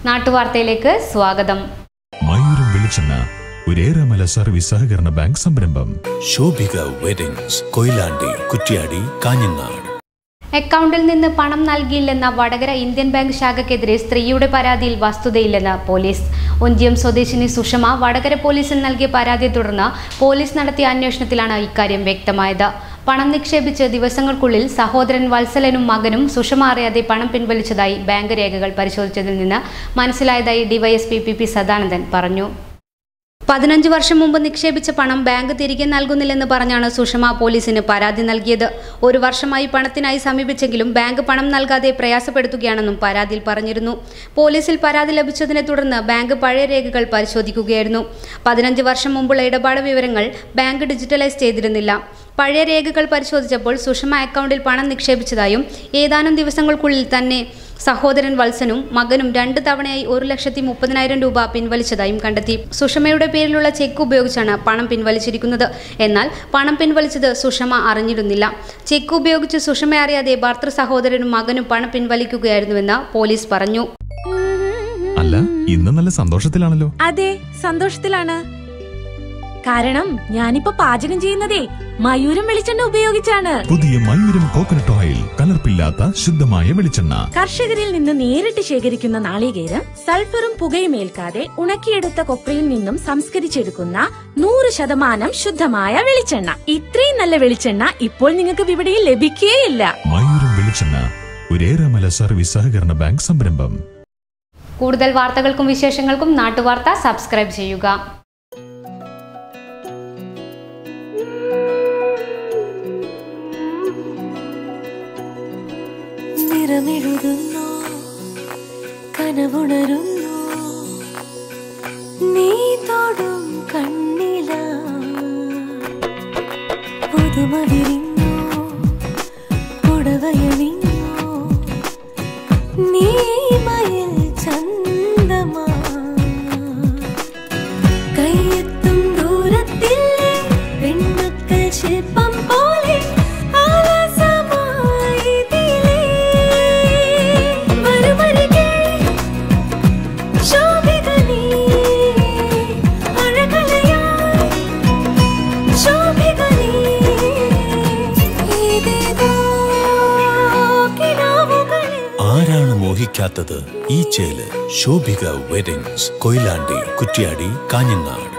നാട്ടുവാർത്തയിലേക്ക് സ്വാഗതം മയൂരം വെളിച്ചെണ്ണ ഒരേറെമല സർവീസ് സഹകരണ ബാങ്ക് സംരംഭം ശോഭിക വെഡിങ്സ് കൊയിലാണ്ടി കുറ്റ്യാടി കാഞ്ഞങ്ങാട് അക്കൗണ്ടിൽ നിന്ന് പണം നൽകിയില്ലെന്ന വടകര ഇന്ത്യൻ ബാങ്ക് ശാഖയ്ക്കെതിരെ സ്ത്രീയുടെ പരാതിയിൽ വസ്തുതയില്ലെന്ന് പോലീസ് ഒഞ്ചിയം സ്വദേശിനി സുഷമ വടകര പോലീസിൽ നൽകിയ പരാതിയെ തുടർന്ന് പോലീസ് നടത്തിയ അന്വേഷണത്തിലാണ് ഇക്കാര്യം വ്യക്തമായത് പണം നിക്ഷേപിച്ച് ദിവസങ്ങൾക്കുള്ളിൽ സഹോദരൻ വത്സലനും മകനും സുഷമ അറിയാതെ പണം പിൻവലിച്ചതായി ബാങ്ക് രേഖകൾ പരിശോധിച്ചതിൽ നിന്ന് മനസ്സിലായതായി ഡിവൈഎസ്പി പി പി സദാനന്ദൻ പറഞ്ഞു പതിനഞ്ച് വർഷം മുമ്പ് നിക്ഷേപിച്ച പണം ബാങ്ക് തിരികെ നൽകുന്നില്ലെന്ന് പറഞ്ഞാണ് സുഷമ പോലീസിന് പരാതി നൽകിയത് ഒരു വർഷമായി പണത്തിനായി സമീപിച്ചെങ്കിലും ബാങ്ക് പണം നൽകാതെ പ്രയാസപ്പെടുത്തുകയാണെന്നും പരാതിയിൽ പറഞ്ഞിരുന്നു പോലീസിൽ പരാതി ലഭിച്ചതിനെ തുടർന്ന് ബാങ്ക് പഴയ രേഖകൾ പരിശോധിക്കുകയായിരുന്നു പതിനഞ്ച് വർഷം മുമ്പുള്ള ഇടപാട് വിവരങ്ങൾ ബാങ്ക് ഡിജിറ്റലൈസ് ചെയ്തിരുന്നില്ല പഴയ രേഖകൾ പരിശോധിച്ചപ്പോൾ സുഷമ അക്കൗണ്ടിൽ പണം നിക്ഷേപിച്ചതായും ഏതാനും ദിവസങ്ങൾക്കുള്ളിൽ തന്നെ സഹോദരൻ വത്സനും മകനും രണ്ട് തവണയായി ഒരു ലക്ഷത്തി മുപ്പതിനായിരം രൂപ പിൻവലിച്ചതായും കണ്ടെത്തി സുഷമയുടെ പേരിലുള്ള ചെക്ക് ഉപയോഗിച്ചാണ് പണം പിൻവലിച്ചിരിക്കുന്നത് എന്നാൽ പണം പിൻവലിച്ചത് സുഷമ അറിഞ്ഞിരുന്നില്ല ചെക്ക് ഉപയോഗിച്ച് സുഷമ അറിയാതെ ഭർത്തൃ സഹോദരനും മകനും പണം പിൻവലിക്കുകയായിരുന്നുവെന്ന് പോലീസ് പറഞ്ഞു അല്ല ഇന്ന് നല്ല സന്തോഷത്തിലാണല്ലോ അതെ സന്തോഷത്തിലാണ് കാരണം ഞാനിപ്പോ പാചകം ചെയ്യുന്നതേ മയൂരം വെളിച്ചെണ്ണ ഉപയോഗിച്ചാണ് പുതിയ മയൂരം കോക്കനട്ട് ഓയിൽ കലർപ്പില്ലാത്ത ശുദ്ധമായ വെളിച്ചെണ്ണ കർഷകരിൽ നിന്ന് നേരിട്ട് ശേഖരിക്കുന്ന നാളികേരം സൾഫറും പുകയും ഏൽക്കാതെ ഉണക്കിയെടുത്ത കൊപ്രയിൽ നിന്നും സംസ്കരിച്ചെടുക്കുന്ന നൂറ് ശതമാനം ശുദ്ധമായ വെളിച്ചെണ്ണ ഇത്രയും നല്ല വെളിച്ചെണ്ണ ഇപ്പോൾ നിങ്ങൾക്ക് വിപണിയിൽ ലഭിക്കുകയില്ല മയൂരം വെളിച്ചെണ്ണ ഒരേറെമല സർവീസ് സഹകരണ ബാങ്ക് സംരംഭം കൂടുതൽ വാർത്തകൾക്കും വിശേഷങ്ങൾക്കും നാട്ടുവാർത്ത സബ്സ്ക്രൈബ് ചെയ്യുക നിറമെഴുതുന്നു കനവുണരുന്നു നീ തൊടും കണ്ണില പുതുമ വിരിഞ്ഞു പുടവയണിഞ്ഞു നീ മയിൽ ചന്തമാ കയ്യെത്തും ദൂരത്തിൽ പെൺമക്കൾ ശില്പം പോലെ ആലസമായി ഇതിലേ വരുമരികെ ശോഭിക നീ അഴകലയായി ശോഭിക നീ ഇതേതോ കിനാവുകളിൽ ആരാണ് മോഹിക്കാത്തത് ഈ ചേല് ശോഭിക വെഡിങ്സ് കൊയിലാണ്ടി കുറ്റ്യാടി കാഞ്ഞങ്ങാട്